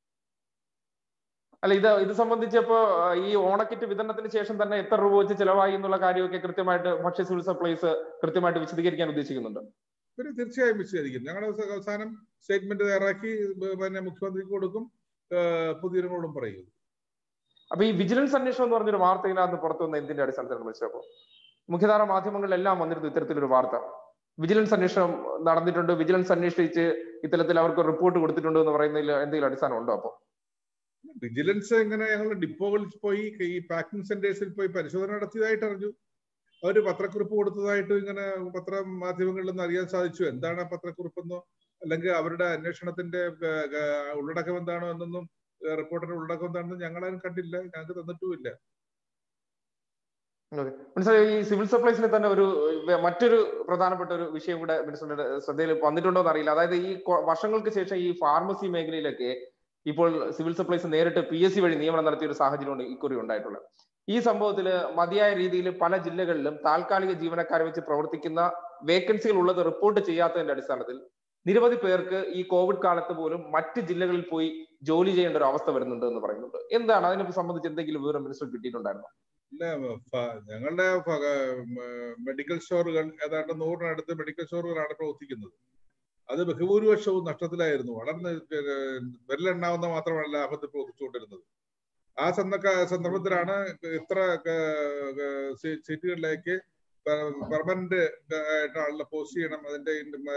അല്ല ഇത് ഇത് സംബന്ധിച്ചപ്പോ ഈ ഓണക്കിറ്റ് വിതരണത്തിന് ശേഷം തന്നെ എത്ര രൂപ വെച്ച് ചെലവായി എന്നുള്ള കാര്യമൊക്കെ കൃത്യമായിട്ട് ഭക്ഷ്യ സിവിൽ സപ്ലൈസ് കൃത്യമായിട്ട് വിശദീകരിക്കാൻ ഉദ്ദേശിക്കുന്നുണ്ട് പിന്നെ തീർച്ചയായും വിശദീകരിക്കും ഞങ്ങൾ അവസാനം സ്റ്റേറ്റ്മെന്റ് തയ്യാറാക്കി ബ- പിന്നെ മുഖ്യമന്ത്രിക്ക് കൊടുക്കും ഏഹ് പൊതുജനങ്ങളോടും പറയും അപ്പൊ ഈ വിജിലൻസ് അന്വേഷണം എന്ന് പറഞ്ഞൊരു വാർത്ത ഇതിനകത്ത് പുറത്തു വന്ന എന്തിന്റെ അടിസ്ഥാനത്തിലാണ് മനസ്സിലാക്കോ മുഖ്യധാര മാധ്യമങ്ങളിലെല്ലാം വന്നിരുന്നു ഇത്തരത്തിലൊരു വാർത്ത വിജിലൻസ് അന്വേഷണം നടന്നിട്ടുണ്ട് വിജിലൻസ് അന്വേഷിച്ച് ഇത്തരത്തിൽ അവർക്ക് റിപ്പോർട്ട് കൊടുത്തിട്ടുണ്ട് എന്ന് പറയുന്നതിൽ എന്തെങ്കിലും അടിസ്ഥാനം ഉണ്ടോ അപ്പൊ വിജിലൻസ് ഇങ്ങനെ ഞങ്ങൾ ഡിപ്പോകളിൽ പോയി ഈ പാക്കിംഗ് സെന്റേഴ്സിൽ പോയി പരിശോധന നടത്തിയതായിട്ട് അറിഞ്ഞു അവർ പത്രക്കുറിപ്പ് കൊടുത്തതായിട്ട് ഇങ്ങനെ പത്ര മാധ്യമങ്ങളിൽ നിന്ന് അറിയാൻ സാധിച്ചു എന്താണ് ആ പത്രക്കുറിപ്പെന്നോ അല്ലെങ്കിൽ അവരുടെ അന്വേഷണത്തിന്റെ ഏഹ്, ഏഹ്, ഉള്ളടക്കം എന്താണോ എന്നൊന്നും ഏഹ്, റിപ്പോർട്ടിന്റെ ഉള്ളടക്കം എന്താണെന്ന് ഞങ്ങളാരും കണ്ടില്ല ഞങ്ങൾക്ക് തന്നിട്ടുമില്ല Okay. മനസ്സിലായി ഈ സിവിൽ സപ്ലൈസിന് തന്നെ ഒരു വേ- മറ്റൊരു പ്രധാനപ്പെട്ട ഒരു വിഷയം കൂടെ മിനിസ്റ്ററുടെ ശ്രദ്ധയിൽ വന്നിട്ടുണ്ടോ എന്ന് അറിയില്ല അതായത് ഈ കൊ- വർഷങ്ങൾക്ക് ശേഷം ഈ ഫാർമസി മേഖലയിലൊക്കെ ഇപ്പോൾ സിവിൽ സപ്ലൈസ് നേരിട്ട് പി എസ് സി വഴി നിയമനം നടത്തിയ ഒരു സാഹചര്യമാണ് ഇക്കുറി ഉണ്ടായിട്ടുള്ളത് ഈ സംഭവത്തിൽ മതിയായ രീതിയിൽ പല ജില്ലകളിലും താൽക്കാലിക ജീവനക്കാരെ വെച്ച് പ്രവർത്തിക്കുന്ന വേക്കൻസികൾ ഉള്ളത് റിപ്പോർട്ട് ചെയ്യാത്തതിന്റെ അടിസ്ഥാനത്തിൽ നിരവധി പേർക്ക് ഈ കോവിഡ് കാലത്ത് പോലും മറ്റ് ജില്ലകളിൽ പോയി ജോലി ചെയ്യേണ്ട ഒരു അവസ്ഥ വരുന്നുണ്ട് എന്ന് പറയുന്നുണ്ട് എന്താണ് അതിനെ സംബന്ധിച്ച് എന്തെങ്കിലും വിവരം മിനിസ്റ്റർ കിട്ടിയിട്ടുണ്ടായിരുന്നോ ഇല്ല ഫ- ഞങ്ങളുടെ ഫ- മ- മെഡിക്കൽ സ്റ്റോറുകൾ ഏതാണ്ട് നൂറിനടുത്ത് മെഡിക്കൽ സ്റ്റോറുകളാണ് പ്രവർത്തിക്കുന്നത് അത് ബഹുഭൂരിപക്ഷവും നഷ്ടത്തിലായിരുന്നു വളർന്ന് വിരലെണ്ണാവുന്ന മാത്രമല്ല ലാഭത്തിൽ പ്രവർത്തിച്ചുകൊണ്ടിരുന്നത് ആ സന്ദ- സന്ദർഭത്തിലാണ് ഇത്ര ക- ക- സീ- സീറ്റുകളിലേക്ക് പെർമനന്റ് ആയിട്ട് ആളുടെ പോസ്റ്റ് ചെയ്യണം അതിന്റെ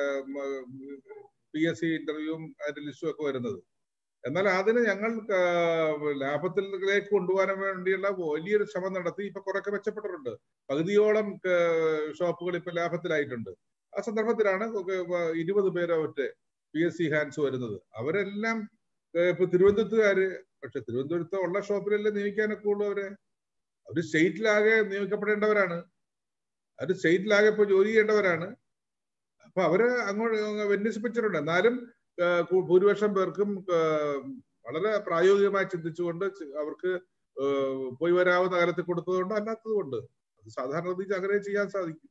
പി എസ് സി ഇന്റർവ്യൂവും അതിന്റെ ലിസ്റ്റും ഒക്കെ വരുന്നത് എന്നാൽ അതിന് ഞങ്ങൾ ആ, ലാഭത്തിലേക്ക് കൊണ്ടുപോകാൻ വേണ്ടിയുള്ള വലിയൊരു ശ്രമം നടത്തി ഇപ്പൊ കുറെയൊക്കെ മെച്ചപ്പെട്ടിട്ടുണ്ട് പകുതിയോളം ആ, ഷോപ്പുകൾ ഇപ്പൊ ലാഭത്തിലായിട്ടുണ്ട് ആ സന്ദർഭത്തിലാണ് ഇരുപത് പേരോ ഒറ്റ പി എസ് സി ഹാൻഡ്സ് വരുന്നത് അവരെല്ലാം ആ, ഇപ്പൊ തിരുവനന്തപുരത്തുകാര് പക്ഷെ തിരുവനന്തപുരത്ത് ഉള്ള ഷോപ്പിലല്ലേ നിയമിക്കാനൊക്കെ ഉള്ളൂ അവരെ അവര് സ്റ്റേറ്റിലാകെ നിയമിക്കപ്പെടേണ്ടവരാണ് അവര് സ്റ്റേറ്റിലാകെ ഇപ്പൊ ജോലി ചെയ്യേണ്ടവരാണ് അപ്പൊ അവര് അങ്ങോട്ട് വിന്യസിപ്പിച്ചിട്ടുണ്ട് എന്നാലും ആ, കു- ഭൂരിപക്ഷം പേർക്കും ആ, വളരെ പ്രായോഗികമായി ചിന്തിച്ചുകൊണ്ട് ചി- അവർക്ക് ആ, പോയി വരാവുന്ന കാലത്ത് കൊടുത്തതുകൊണ്ട് അല്ലാത്തത് കൊണ്ട് അത് സാധാരണ രീതിയിൽ അങ്ങനെ ചെയ്യാൻ സാധിക്കും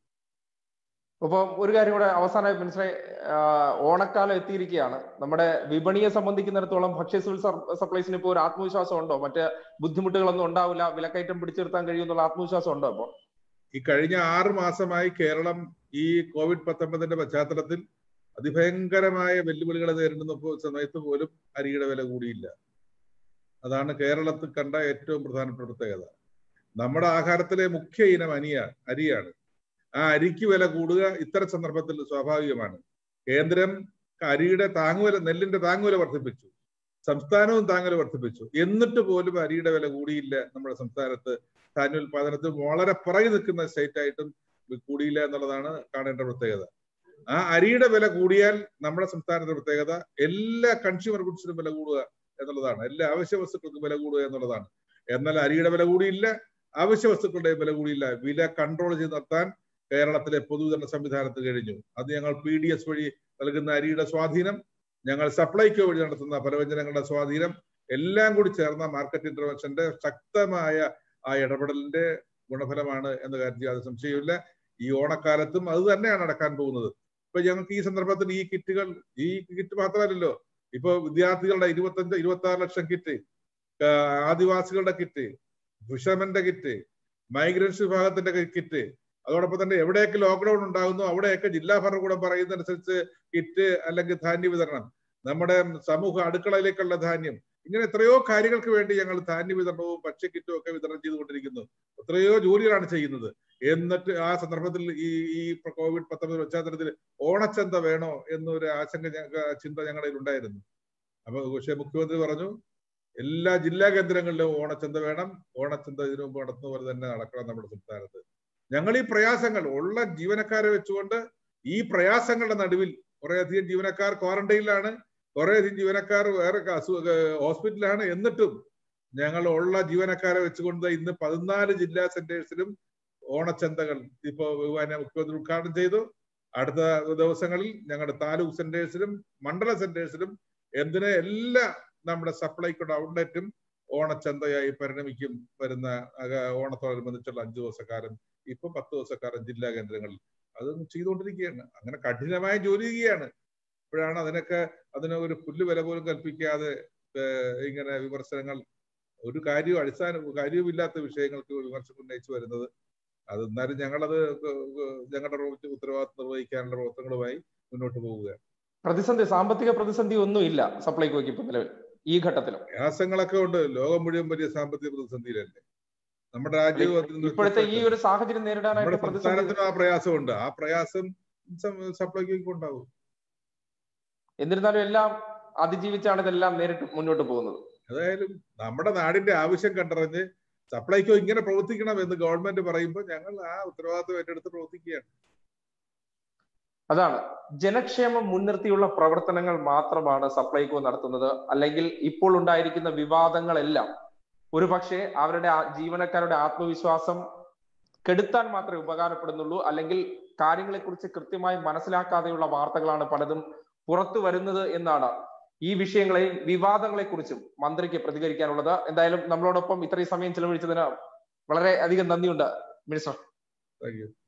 അപ്പൊ ഒരു കാര്യം കൂടെ അവസാനമായി മനസ്സിലായി ആഹ് ഓണക്കാലം എത്തിയിരിക്കുകയാണ് നമ്മുടെ വിപണിയെ സംബന്ധിക്കുന്നിടത്തോളം ഭക്ഷ്യ സിവിൽ സപ്- സപ്ലൈസിന് ഇപ്പോൾ ഒരു ആത്മവിശ്വാസം ഉണ്ടോ മറ്റ് ബുദ്ധിമുട്ടുകളൊന്നും ഉണ്ടാവില്ല വിലക്കയറ്റം പിടിച്ചു നിർത്താൻ കഴിയുമെന്നുള്ള ആത്മവിശ്വാസം ഉണ്ടോ അപ്പൊ ഈ കഴിഞ്ഞ ആറ് മാസമായി കേരളം ഈ കോവിഡ് പത്തൊമ്പതിന്റെ പശ്ചാത്തലത്തിൽ അതിഭയങ്കരമായ വെല്ലുവിളികളെ നേരിടുന്ന പോ- സമയത്ത് പോലും അരിയുടെ വില കൂടിയില്ല അതാണ് കേരളത്തിൽ കണ്ട ഏറ്റവും പ്രധാനപ്പെട്ട പ്രത്യേകത നമ്മുടെ ആഹാരത്തിലെ മുഖ്യ ഇനം അനിയ അരിയാണ് ആ അരിക്ക് വില കൂടുക ഇത്തരം സന്ദർഭത്തിൽ സ്വാഭാവികമാണ് കേന്ദ്രം അരിയുടെ താങ്ങുവില നെല്ലിന്റെ താങ്ങുവില വർദ്ധിപ്പിച്ചു സംസ്ഥാനവും താങ്ങുവില വർദ്ധിപ്പിച്ചു എന്നിട്ട് പോലും അരിയുടെ വില കൂടിയില്ല നമ്മുടെ സംസ്ഥാനത്ത് ധാന്യോൽപാദനത്തിൽ വളരെ പുറകെ നിൽക്കുന്ന സ്റ്റേറ്റ് ആയിട്ടും ഇത് കൂടിയില്ല എന്നുള്ളതാണ് കാണേണ്ട പ്രത്യേകത ആ അരിയുടെ വില കൂടിയാൽ നമ്മുടെ സംസ്ഥാനത്തിന്റെ പ്രത്യേകത എല്ലാ കൺസ്യൂമർ ഗുഡ്സിനും വില കൂടുക എന്നുള്ളതാണ് എല്ലാ അവശ്യ വസ്തുക്കൾക്കും വില കൂടുക എന്നുള്ളതാണ് എന്നാൽ അരിയുടെ വില കൂടിയില്ല അവശ്യ വസ്തുക്കളുടെ വില കൂടിയില്ല വില കൺട്രോൾ ചെയ്ത് നിർത്താൻ കേരളത്തിലെ പൊതുവിതരണ സംവിധാനത്തിൽ കഴിഞ്ഞു അത് ഞങ്ങൾ പി ഡി എസ് വഴി നൽകുന്ന അരിയുടെ സ്വാധീനം ഞങ്ങൾ സപ്ലൈകോ വഴി നടത്തുന്ന പലവ്യഞ്ജനങ്ങളുടെ സ്വാധീനം എല്ലാം കൂടി ചേർന്ന മാർക്കറ്റ് ഇന്റർവെൻഷന്റെ ശക്തമായ ആ ഇടപെടലിന്റെ ഗുണഫലമാണ് എന്ന കാര്യത്തിൽ യാതൊരു സംശയമില്ല ഈ ഓണക്കാലത്തും അത് തന്നെയാണ് നടക്കാൻ പോകുന്നത് ഇപ്പൊ ഞങ്ങൾക്ക് ഈ സന്ദർഭത്തിൽ ഈ കിറ്റുകൾ ഈ കിറ്റ് മാത്രമല്ലല്ലോ ഇപ്പൊ വിദ്യാർത്ഥികളുടെ ഇരുപത്തഞ്ച് ഇരുപത്തി ആറ് ലക്ഷം കിറ്റ് ആ, ആദിവാസികളുടെ കിറ്റ് ഫിഷർമെന്റെ കിറ്റ് മൈഗ്രൻസ് വിഭാഗത്തിന്റെ കിറ്റ് അതോടൊപ്പം തന്നെ എവിടെയൊക്കെ ലോക്ക്ഡൌൺ ഉണ്ടാകുന്നു അവിടെയൊക്കെ ജില്ലാ ഭരണകൂടം പറയുന്നതനുസരിച്ച് കിറ്റ് അല്ലെങ്കിൽ ധാന്യ വിതരണം നമ്മുടെ സമൂഹ അടുക്കളയിലേക്കുള്ള ധാന്യം ഇങ്ങനെ എത്രയോ കാര്യങ്ങൾക്ക് വേണ്ടി ഞങ്ങൾ ധാന്യ വിതരണവും ഭക്ഷ്യക്കിറ്റും ഒക്കെ വിതരണം ചെയ്തുകൊണ്ടിരിക്കുന്നു എത്രയോ ജോലികളാണ് ചെയ്യുന്നത് എന്നിട്ട് ആ സന്ദർഭത്തിൽ ഈ ഈ കോവിഡ് പത്തൊമ്പത് പശ്ചാത്തലത്തിൽ ഓണച്ചന്ത വേണോ എന്നൊരു ആശങ്ക ചിന്ത ഞങ്ങളുടെ ഉണ്ടായിരുന്നു അപ്പൊ പക്ഷേ മുഖ്യമന്ത്രി പറഞ്ഞു എല്ലാ ജില്ലാ കേന്ദ്രങ്ങളിലും ഓണച്ചന്ത വേണം ഓണച്ചന്ത ഇതിനു മുമ്പ് നടത്തുന്ന പോലെ തന്നെ നടക്കണം നമ്മുടെ സംസ്ഥാനത്ത് ഞങ്ങൾ ഈ പ്രയാസങ്ങൾ ഉള്ള ജീവനക്കാരെ വെച്ചുകൊണ്ട് ഈ പ്രയാസങ്ങളുടെ നടുവിൽ കുറേയധികം ജീവനക്കാർ ക്വാറന്റൈനിലാണ് കുറേയധികം ജീവനക്കാർ വേറെ ഹോസ്പിറ്റലാണ് എന്നിട്ടും ഞങ്ങൾ ഉള്ള ജീവനക്കാരെ വെച്ചുകൊണ്ട് ഇന്ന് പതിനാല് ജില്ലാ സെന്റേഴ്സിലും ഓണച്ചന്തകൾ ഇപ്പോ മുഖ്യമന്ത്രി ഉദ്ഘാടനം ചെയ്തു അടുത്ത ദിവസങ്ങളിൽ ഞങ്ങളുടെ താലൂക്ക് സെന്റേഴ്സിലും മണ്ഡല സെന്റേഴ്സിലും എന്തിന് എല്ലാ നമ്മുടെ സപ്ലൈക്കോട് ഔട്ട്ലെറ്റും ഓണച്ചന്തയായി പരിണമിക്കും വരുന്ന ഓണത്തോടനുബന്ധിച്ചുള്ള അഞ്ചു ദിവസക്കാലം ഇപ്പൊ പത്ത് ദിവസക്കാലം ജില്ലാ കേന്ദ്രങ്ങളിൽ അത് ചെയ്തുകൊണ്ടിരിക്കുകയാണ് അങ്ങനെ കഠിനമായ ജോലി ചെയ്യുകയാണ് ഇപ്പോഴാണ് അതിനൊക്കെ അതിന് ഒരു പുല്ല് വില പോലും കൽപ്പിക്കാതെ ഇങ്ങനെ വിമർശനങ്ങൾ ഒരു കാര്യവും അടിസ്ഥാന കാര്യവുമില്ലാത്ത വിഷയങ്ങൾക്ക് വിമർശനം ഉന്നയിച്ചു വരുന്നത് അത് എന്നാലും ഞങ്ങളത് ഞങ്ങളുടെ ഉത്തരവാദിത്വം നിർവഹിക്കാനുള്ള പ്രവർത്തനങ്ങളുമായി മുന്നോട്ട് പോവുകയാണ് പ്രതിസന്ധി സാമ്പത്തിക പ്രതിസന്ധി ഒന്നും ഇല്ല സപ്ലൈകോയ്ക്ക് ഇപ്പൊ നിലവിൽ ഈ ഘട്ടത്തിലും പ്രയാസങ്ങളൊക്കെ ഉണ്ട് ലോകം മുഴുവൻ വലിയ സാമ്പത്തിക പ്രതിസന്ധിയിലല്ലേ നമ്മുടെ രാജ്യവും ഇപ്പോഴത്തെ ഈ ഒരു സാഹചര്യം നേരിടാനായിട്ട് സംസ്ഥാനത്തിനും ആ പ്രയാസമുണ്ട് ആ പ്രയാസം സപ്ലൈകോയ്ക്ക് ഉണ്ടാവും എന്നിരുന്നാലും എല്ലാം അതിജീവിച്ചാണ് ഇതെല്ലാം നേരിട്ട് മുന്നോട്ട് പോകുന്നത് ഏതായാലും നമ്മുടെ നാടിന്റെ ആവശ്യം കണ്ടറിഞ്ഞ് സപ്ലൈകോ ഇങ്ങനെ പ്രവർത്തിക്കണം എന്ന് ഗവൺമെന്റ് പറയുമ്പോൾ ഞങ്ങൾ ആ ഉത്തരവാദിത്വം ഏറ്റെടുത്ത് പ്രവർത്തിക്കുകയാണ് അതാണ് ജനക്ഷേമം മുൻനിർത്തിയുള്ള പ്രവർത്തനങ്ങൾ മാത്രമാണ് സപ്ലൈകോ നടത്തുന്നത് അല്ലെങ്കിൽ ഇപ്പോൾ ഉണ്ടായിരിക്കുന്ന വിവാദങ്ങളെല്ലാം ഒരു പക്ഷേ അവരുടെ ജീവനക്കാരുടെ ആത്മവിശ്വാസം കെടുത്താൻ മാത്രമേ ഉപകാരപ്പെടുന്നുള്ളൂ അല്ലെങ്കിൽ കാര്യങ്ങളെക്കുറിച്ച് കൃത്യമായി മനസ്സിലാക്കാതെയുള്ള വാർത്തകളാണ് പലതും പുറത്തു വരുന്നത് എന്നാണ് ഈ വിഷയങ്ങളെയും വിവാദങ്ങളെ കുറിച്ചും മന്ത്രിക്ക് പ്രതികരിക്കാനുള്ളത് എന്തായാലും നമ്മളോടൊപ്പം ഇത്രയും സമയം ചെലവഴിച്ചതിന് വളരെ അധികം നന്ദിയുണ്ട് മിനിസ്റ്റർ താങ്ക് യു